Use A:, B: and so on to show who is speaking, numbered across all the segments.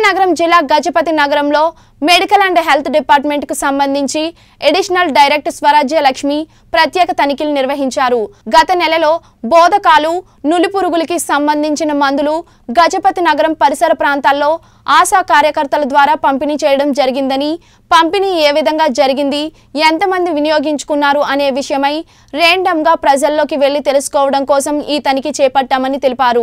A: విజయనగరం జిల్లా గజపతి నగరంలో medical and health department కు సంబంధించి అడిషనల్ డైరెక్టర్ స్వరాజ్య లక్ష్మి ప్రత్యేక తనిఖీలు నిర్వహించారు గత నెలలో బోధకాలు నులిపురుగులకి సంబంధించిన మందులు గజపతి నగరం పరిసర ప్రాంతాల్లో ఆశా కార్యకర్తల ద్వారా పంపిణీ చేయడం జరిగిందని పంపిణీ ఏ విధంగా జరిగింది ఎంతమంది వినియోగించుకున్నారు అనే విషయమై రేండమ్గా ప్రజల్లోకి వెళ్లి తెలుసుకోవడం కోసం ఈ తనిఖీ చేపట్టామని తెలిపారు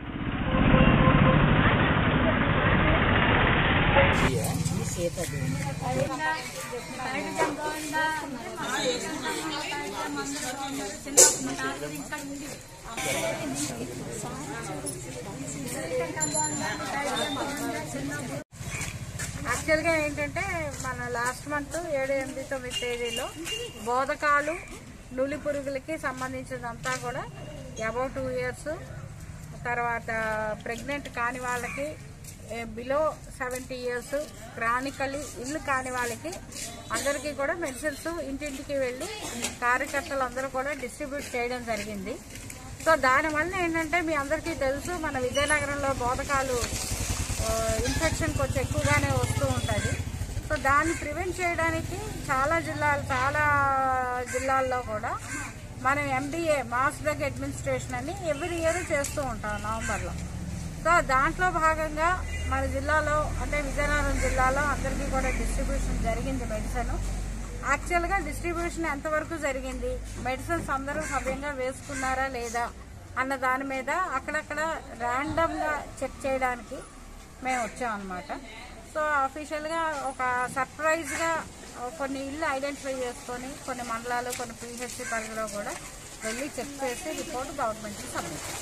B: యాక్చువల్గా ఏంటంటే మన లాస్ట్ మంత్ ఏడు ఎనిమిది తొమ్మిది తేదీలో బోధకాలు నులి పురుగులకి సంబంధించినంతా కూడా అబౌవ్ టూ ఇయర్స్ తర్వాత ప్రెగ్నెంట్ కాని వాళ్ళకి బిలో సెవెంటీ ఇయర్స్ క్రానికలీ ఇల్లు కాని వాళ్ళకి అందరికీ కూడా మెడిసిన్స్ ఇంటింటికి వెళ్ళి కార్యకర్తలు అందరూ కూడా డిస్ట్రిబ్యూట్ చేయడం జరిగింది సో దానివల్ల ఏంటంటే మీ అందరికీ తెలుసు మన విజయనగరంలో బోధకాలు ఇన్ఫెక్షన్ కొంచెం ఎక్కువగానే వస్తూ ఉంటుంది సో దాన్ని ప్రివెంట్ చేయడానికి చాలా జిల్లాలు చాలా జిల్లాల్లో కూడా మనం ఎండిఏ మాస్ డ్రగ్ అడ్మినిస్ట్రేషన్ అని ఎవ్రీ ఇయర్ చేస్తూ ఉంటాం నవంబర్లో సో దాంట్లో భాగంగా మన జిల్లాలో అంటే విజయనగరం జిల్లాలో అందరికీ కూడా డిస్ట్రిబ్యూషన్ జరిగింది మెడిసిన్ యాక్చువల్గా డిస్ట్రిబ్యూషన్ ఎంతవరకు జరిగింది మెడిసిన్స్ అందరూ సవ్యంగా వేసుకున్నారా లేదా అన్న దాని మీద అక్కడక్కడ ర్యాండమ్గా చెక్ చేయడానికి మేము వచ్చాం అనమాట సో అఫీషియల్గా ఒక సర్ప్రైజ్గా కొన్ని ఇల్లు ఐడెంటిఫై చేసుకొని కొన్ని మండలాలు కొన్ని పిహెచ్సి పరిధిలో కూడా వెళ్ళి చెక్ చేసి రిపోర్ట్ గవర్నమెంట్కి సబ్మిట్